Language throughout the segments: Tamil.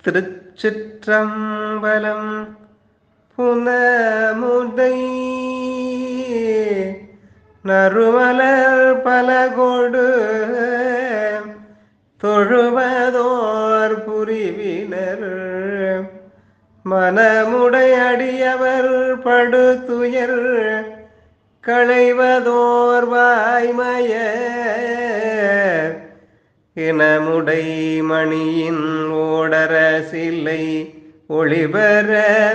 திருச்சிற்றம்பலம் புனமுதை நறுமலர் பலகொடு தொழுவதோர் புரிவினர் மனமுடை அடியவர் படுதுயர் களைவதோர் வாய்மய இனமுடை மணியின் ஓடர சில்லை ஒளிபெற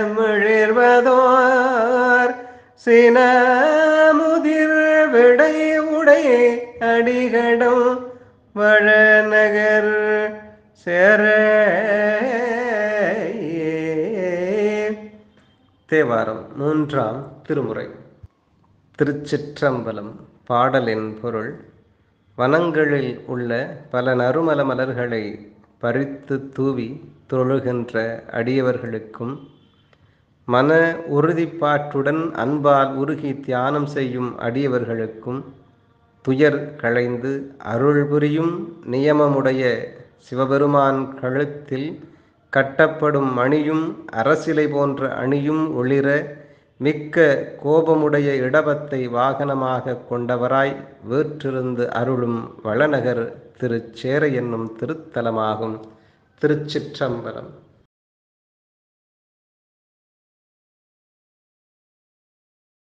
மிழிர்வதோர் சினமுதிர் விடை உடை அடிகடம் வளநகர் சேர தேவாரம் மூன்றாம் திருமுறை திருச்சிற்றம்பலம் பாடலின் பொருள் வனங்களில் உள்ள பல நறுமல மலர்களை பறித்து தூவி தொழுகின்ற அடியவர்களுக்கும் மன உறுதிப்பாட்டுடன் அன்பால் உருகி தியானம் செய்யும் அடியவர்களுக்கும் துயர் களைந்து அருள் புரியும் நியமமுடைய சிவபெருமான் கழுத்தில் கட்டப்படும் மணியும் அரசிலை போன்ற அணியும் ஒளிர மிக்க கோபமுடைய இடபத்தை வாகனமாக கொண்டவராய் வேற்றிருந்து அருளும் வளநகர் திருச்சேர என்னும் திருத்தலமாகும் திருச்சிற்றம்பலம்